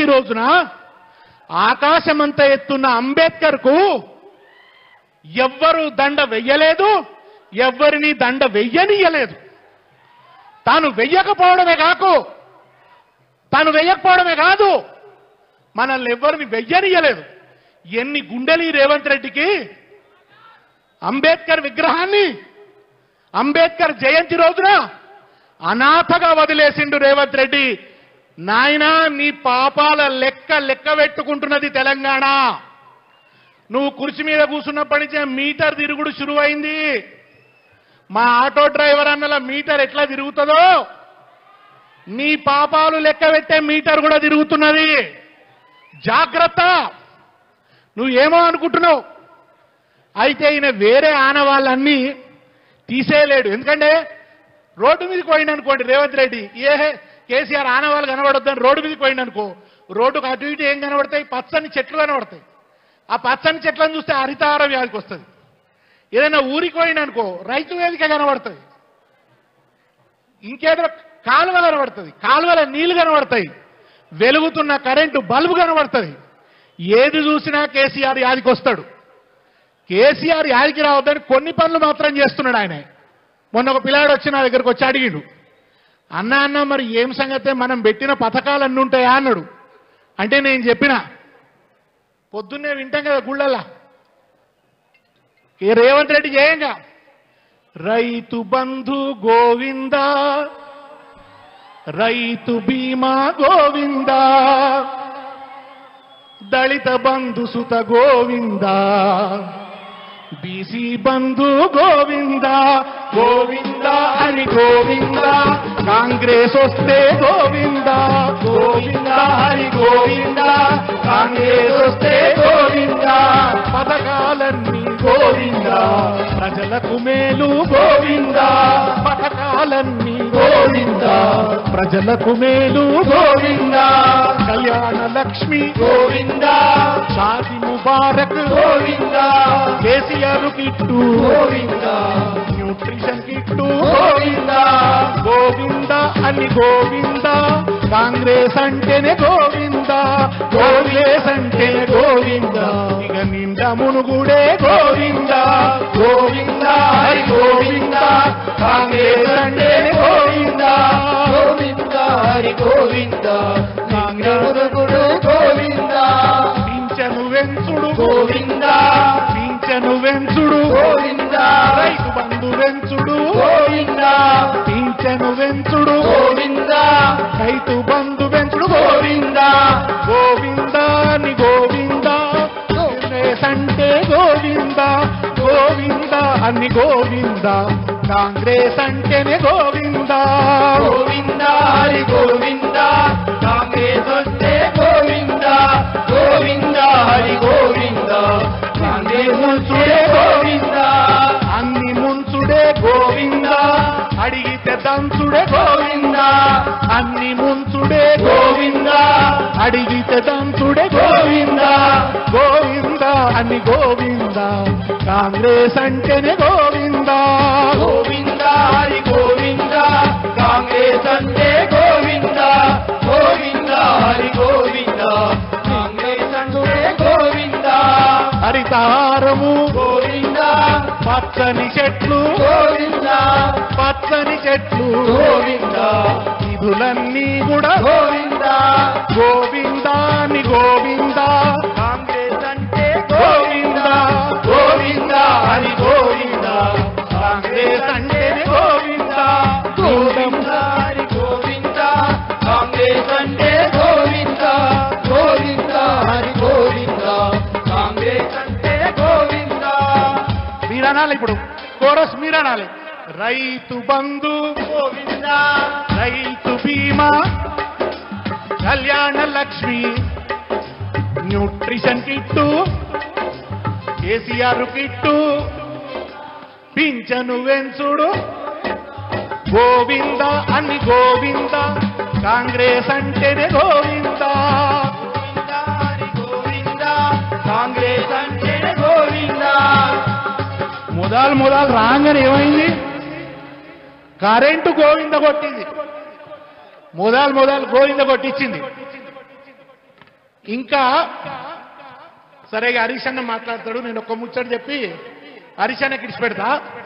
జయంతి రోజున ఆకాశమంత ఎత్తున్న అంబేద్కర్ కు ఎవ్వరు దండ వెయ్యలేదు ఎవ్వరిని దండ వెయ్యనీయలేదు తాను వెయ్యకపోవడమే కాకు తాను వెయ్యకపోవడమే కాదు మనల్ని ఎవ్వరిని వెయ్యనీయలేదు ఎన్ని గుండెలు ఈ రేవంత్ రెడ్డికి అంబేద్కర్ విగ్రహాన్ని అంబేద్కర్ జయంతి రోజున అనాథగా వదిలేసిండు రేవంత్ రెడ్డి నాయనా నీ పాపాల లెక్క లెక్క పెట్టుకుంటున్నది తెలంగాణ నువ్వు కుర్చీ మీద కూర్చున్నప్పటి నుంచే మీటర్ తిరుగుడు శురువైంది మా ఆటో డ్రైవర్ అన్నల మీటర్ ఎట్లా తిరుగుతుందో నీ పాపాలు లెక్క పెట్టే మీటర్ కూడా తిరుగుతున్నది జాగ్రత్త నువ్వు ఏమో అనుకుంటున్నావు అయితే ఈయన వేరే ఆనవాళ్ళన్నీ తీసేయలేడు ఎందుకంటే రోడ్డు మీదకి పోయింది అనుకోండి రేవంత్ రెడ్డి ఏ కేసీఆర్ ఆనవాళ్ళు కనబడొద్దని రోడ్డు మీదకి పోయింది అనుకో రోడ్డుకు అటు ఇటు ఏం కనబడతాయి పచ్చని చెట్లు కనబడతాయి ఆ పచ్చని చెట్లను చూస్తే హరితహార వ్యాధికి వస్తుంది ఏదైనా ఊరికి పోయింది అనుకో రైతు వేదిక కనబడుతుంది ఇంకేదో కాలువ కనబడుతుంది కాలువల నీళ్లు కనబడతాయి వెలుగుతున్న కరెంటు బల్బు కనబడుతుంది ఏది చూసినా కేసీఆర్ యాదికి వస్తాడు కేసీఆర్ యాదికి రావద్దని కొన్ని పనులు మాత్రం చేస్తున్నాడు ఆయన మొన్న ఒక పిల్లాడు వచ్చి నా దగ్గరకు వచ్చి అడిగిండు అన్న అన్న మరి ఏం సంగతే మనం పెట్టిన పథకాలన్నీ ఉంటాయా అన్నాడు అంటే నేను చెప్పిన పొద్దున్నే వింటాం కదా గుళ్ళల్లా ఈ రేవంత్ రెడ్డి చేయంగా రైతు బంధు గోవింద రైతు బీమా గోవింద దళిత బంధు సుత గోవింద బీసీ బంధు గోవింద గోవింద అని గోవింద కాంగ్రెస్ వస్తే గోవింద గోవింద హరి గోవింద కాంగ్రెస్ వస్తే గోవింద పథకాలన్నీ గోవింద ప్రజలకు మేలు గోవింద పథకాలన్నీ గోవింద ప్రజలకు మేలు Govinda Kalyana Lakshmi Govinda Shaadi Mubarak Govinda KCR kit Govinda nutrition kit Govinda Govinda అని గోవింద కాంగ్రెస్ అంటేనే గోవింద కాంగ్రెస్ అంటేనే గోవింద ఇక నిండా మునుగుడే గోవింద గోవింద హరి గోవింద కాంగ్రెస్ అంటేనే గోవింద గోవింద హరి గోవింద నాంగరుడు గోవింద పింఛను వెంచుడు గోవింద పింఛను వెంచుడు గోవింద రైతు బంధు వెంచుడు గోవింద పింఛను వెంచుడు గోవింద రైతు బంధు వెంచుడు గోవింద గోవింద అని గోవింద కాంగ్రెస్ అంటే గోవింద గోవింద అని గోవింద కాంగ్రెస్ అంటేనే గోవింద గోవింద హరి గోవింద కాంగ్రెస్ వస్తే గోవింద గోవింద హరి గోవింద కాంగ్రెస్ వస్తే గోవింద అన్ని ముంచుడే గోవింద అడిగితే దంచుడే గోవింద అన్ని ముంచుడే గోవింద అడిగితే దంచుడే గోవింద గోవింద అని గోవింద కాంగ్రెస్ అంటేనే గోవింద గోవింద హరి గోవింద కాంగ్రెస్ అంటే గోవింద గోవింద హరి గోవింద కాంగ్రెస్ అంటే గోవింద హరితారము గోవింద పచ్చని చెట్లు గోవింద పచ్చని చెట్లు గోవింద నిధులన్నీ కూడా గోవింద గోవింద అని గోవింద కాంగ్రెస్ అంటే గోవింద గోవింద హరి గోవింద కాంగ్రెస్ అంటేనే గోవింద గోవింద హరి గోవింద కాంగ్రెస్ అంటే గోవింద గోవింద హరి గోవింద కాంగ్రెస్ అంటే గోవింద మీరనాలి ఇప్పుడు కోరస్ మీరనాలి రైతు బంధు Govinda Rythu Bima Kalyana Lakshmi nutrition kit KCR kit పింఛను వెంచుడు గోవింద అని గోవింద కాంగ్రెస్ అంటేనే గోవింద గోవింద హరి గోవింద కాంగ్రెస్ అంటే గోవింద మొదలు మొదలు రాగానే ఏమైంది కరెంటు గోవింద కొట్టింది మొదలు మొదలు గోవింద కొట్టించింది ఇంకా సరే ఇక హరీష్ అన్న మాట్లాడతాడు నేను ఒక్క ముచ్చట చెప్పి హరీష్ అన్నకి ఇడిచి పెడతా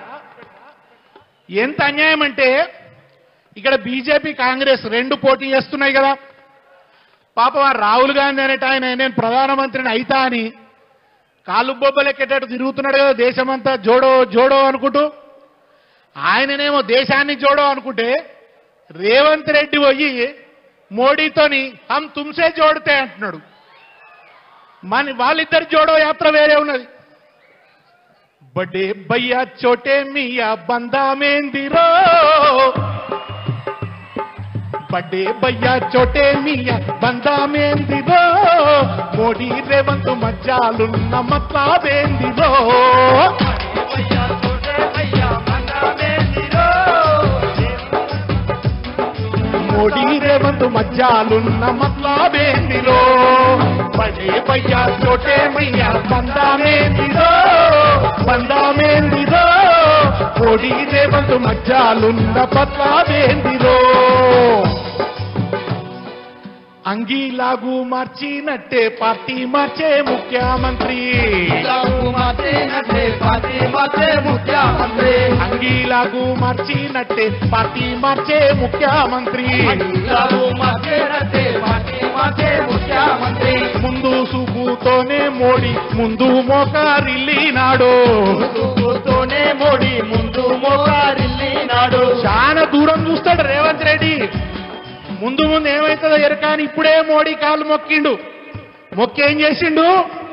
ఎంత అన్యాయం అంటే ఇక్కడ బీజేపీ కాంగ్రెస్ రెండు పోటీ చేస్తున్నాయి కదా పాపం ఆ రాహుల్ గాంధీ అనేట ఆయన నేను ప్రధానమంత్రిని అయితా అని కాలు బొబ్బలెక్కేటట్టు తిరుగుతున్నాడు కదా దేశమంతా జోడో జోడో అనుకుంటూ ఆయననేమో దేశాన్ని జోడో అనుకుంటే రేవంత్ రెడ్డి పోయి మోడీతోని హమ్ తుమ్సే జోడితే అంటున్నాడు మన వాళ్ళిద్దరి జోడో యాత్ర వేరే ఉన్నది బడే భయ్యా చోటే మియా బందామేందిరో బడే భయ్యా చోటే మియా బందామేందిరో మోడీ రేవంత్ మధ్యాలున్న మట్లాబేందిరో భయ్యా తోటే భయ్యా మందామేందిరో మోడీ రేవంత్ మధ్యాలున్న మట్లాబేందిరో బడే భయ్యా చోటే మియా బందామేందిరో బందామేందిరో మోడీ రేవంత్ మధ్యాలున్న పట్లాబేందిరో అంగీలాగు మార్చినట్టే పార్టీ మార్చే ముఖ్యమంత్రి ఇలాగు మాతేనట్టే పాతి మాతే ముఖ్యమంత్రి అంగీలాగు మార్చినట్టే పార్టీ మార్చే ముఖ్యమంత్రి ఇలాగు మాతేనట్టే పాతి మాతే ముఖ్యమంత్రి ముందు చూపుతోనే మోడీ ముందు మోకారిల్లినాడు కూతూనే మోడీ ముందు మోకారిల్లినాడు చాలా దూరం చూస్తాడు రేవంత్ రెడ్డి ముందు ముందు ఏమవుతుందో ఎరకాని ఇప్పుడే మోడీ కాలు మొక్కిండు మొక్కి ఏం చేసిండు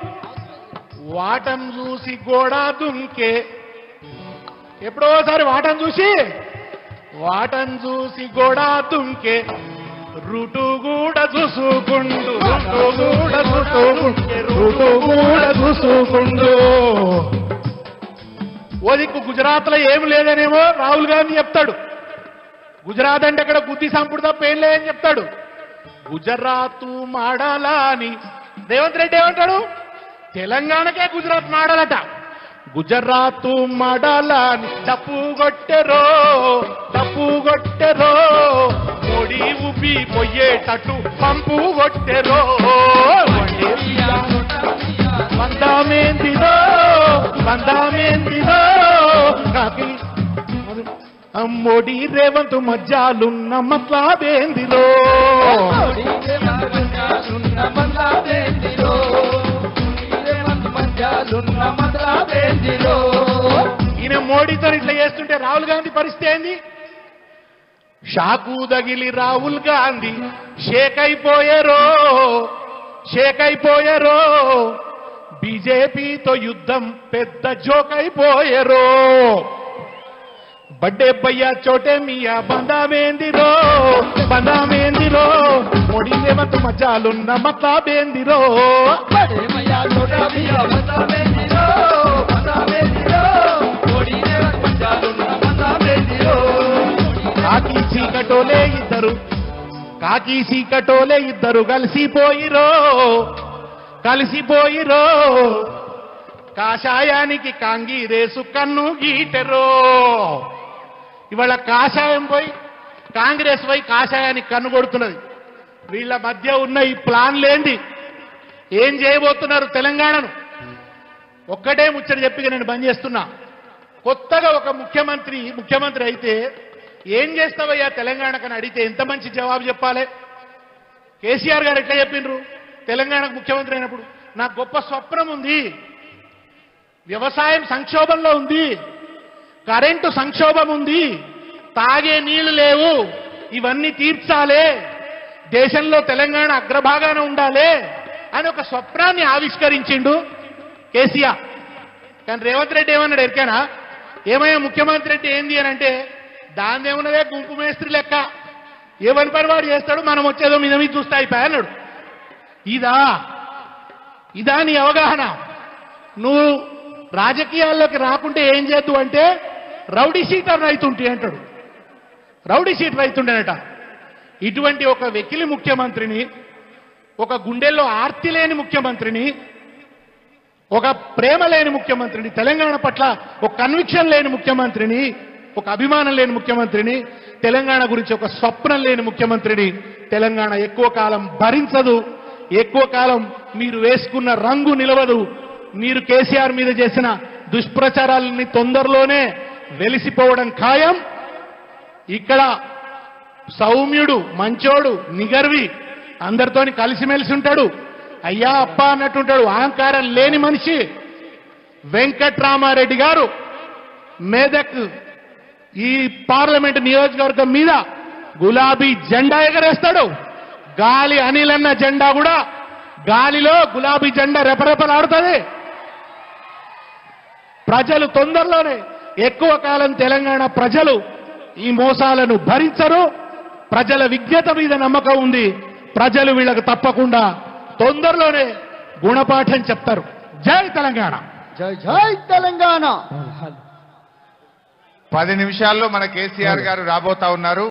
వాటం చూసి గోడా దుంకే ఎప్పుడోసారి వాటం చూసి వాటం చూసి గోడా దుంకే రుటు కూడా చూసుకుండు రుటు కూడా చూసుకుండు రుటు కూడా చూసుకుండు ఓ దిక్కు గుజరాత్ లో ఏం లేదనేమో రాహుల్ గాంధీ చెప్తాడు గుజరాత్ అంటే అక్కడ బుద్ధి సంపుడు తప్ప ఏం లేదని చెప్తాడు గుజరాత్ మాడాలా అని రేవంత్ రెడ్డి ఏమంటాడు తెలంగాణకే గుజరాత్ మాడాలట గుజరాత్ మాడాలా అని తప్పు కొట్టెరో తప్పు కొట్టెరో మోడీ ఉబ్బి పొయ్యేటట్టు పంపు కొట్టెరో వందామేందిరో వందామేందిరో కాకి మోడీ రేవంత్ మధ్యాలున్న మట్లాబేందిరో ఈయన మోడీతో ఇట్లా చేస్తుంటే రాహుల్ గాంధీ పరిస్థితి ఏంది షాకు దగిలి రాహుల్ గాంధీ షేక్ అయిపోయారో షేక్ అయిపోయారో బీజేపీతో యుద్ధం పెద్ద జోక్ అయిపోయారో బడ్డే భయ్యా చోటే మియా బందామేందిరో బందామేందిరో మోడీ రేవంత్ మధ్యాలున్న మట్లాబేందిరో కాకి చీకటోలే ఇద్దరు కాకి చీకటోలే ఇద్దరు కలిసిపోయిరో కలిసిపోయిరో కాషాయానికి కాంగీరేసు కన్ను గీటెరో ఇవాళ కాషాయం పోయి కాంగ్రెస్ పోయి కాషాయానికి కన్ను కొడుతున్నది వీళ్ళ మధ్య ఉన్న ఈ ప్లాన్ లేంది ఏం చేయబోతున్నారు తెలంగాణను ఒక్కటే ముచ్చట చెప్పి నేను బంద్ చేస్తున్నా కొత్తగా ఒక ముఖ్యమంత్రి ముఖ్యమంత్రి అయితే ఏం చేస్తావయ్యా తెలంగాణకని అడిగితే ఎంత మంచి జవాబు చెప్పాలి కేసీఆర్ గారు ఎట్లా చెప్పిండ్రు తెలంగాణకు ముఖ్యమంత్రి అయినప్పుడు నాకు గొప్ప స్వప్నం ఉంది వ్యవసాయం సంక్షోభంలో ఉంది కరెంటు సంక్షోభం ఉంది తాగే నీళ్లు లేవు ఇవన్నీ తీర్చాలే దేశంలో తెలంగాణ అగ్రభాగాన ఉండాలి అని ఒక స్వప్నాన్ని ఆవిష్కరించిండు కేసీఆర్ కానీ రేవంత్ రెడ్డి ఏమన్నాడు ఎరికేనా ఏమయ్యా ముఖ్యమంత్రి రెడ్డి ఏంది అని అంటే దానిదేమున్నదే గుంపు మేస్త్రి లెక్క ఏమని పని వాడు చేస్తాడు మనం వచ్చేదో మీద మీద చూస్తే అయిపోయా అన్నాడు ఇదా ఇదా నీ అవగాహన నువ్వు రాజకీయాల్లోకి రాకుంటే ఏం చేద్దు అంటే రౌడీ షీటర్ రైతుంటే అంటాడు రౌడీ షీటర్ రైతుండేనట ఇటువంటి ఒక వెకిలి ముఖ్యమంత్రిని ఒక గుండెల్లో ఆర్తి లేని ముఖ్యమంత్రిని ఒక ప్రేమ లేని ముఖ్యమంత్రిని తెలంగాణ పట్ల ఒక కన్విక్షన్ లేని ముఖ్యమంత్రిని ఒక అభిమానం లేని ముఖ్యమంత్రిని తెలంగాణ గురించి ఒక స్వప్నం లేని ముఖ్యమంత్రిని తెలంగాణ ఎక్కువ కాలం భరించదు ఎక్కువ కాలం మీరు వేసుకున్న రంగు నిలవదు మీరు కేసీఆర్ మీద చేసిన దుష్ప్రచారాలని తొందరలోనే వెలిసిపోవడం ఖాయం ఇక్కడ సౌమ్యుడు మంచోడు నిగర్వి అందరితోని కలిసిమెలిసి ఉంటాడు అయ్యా అప్ప అన్నట్టుంటాడు అహంకారం లేని మనిషి వెంకట్రామారెడ్డి గారు మేదక్ ఈ పార్లమెంట్ నియోజకవర్గం మీద గులాబీ జెండా ఎగరేస్తాడు గాలి అనిల్ అన్న జెండా కూడా గాలిలో గులాబీ జెండా రెపరెపలాడుతుంది ప్రజలు తొందరలోనే ఎక్కువ కాలం తెలంగాణ ప్రజలు ఈ మోసాలను భరించరు ప్రజల విజ్ఞత మీద నమ్మకం ఉంది ప్రజలు వీళ్ళకు తప్పకుండా తొందరలోనే గుణపాఠం చెప్తారు జై తెలంగాణ జై జై తెలంగాణ పది నిమిషాల్లో మన కేసీఆర్ గారు రాబోతా ఉన్నారు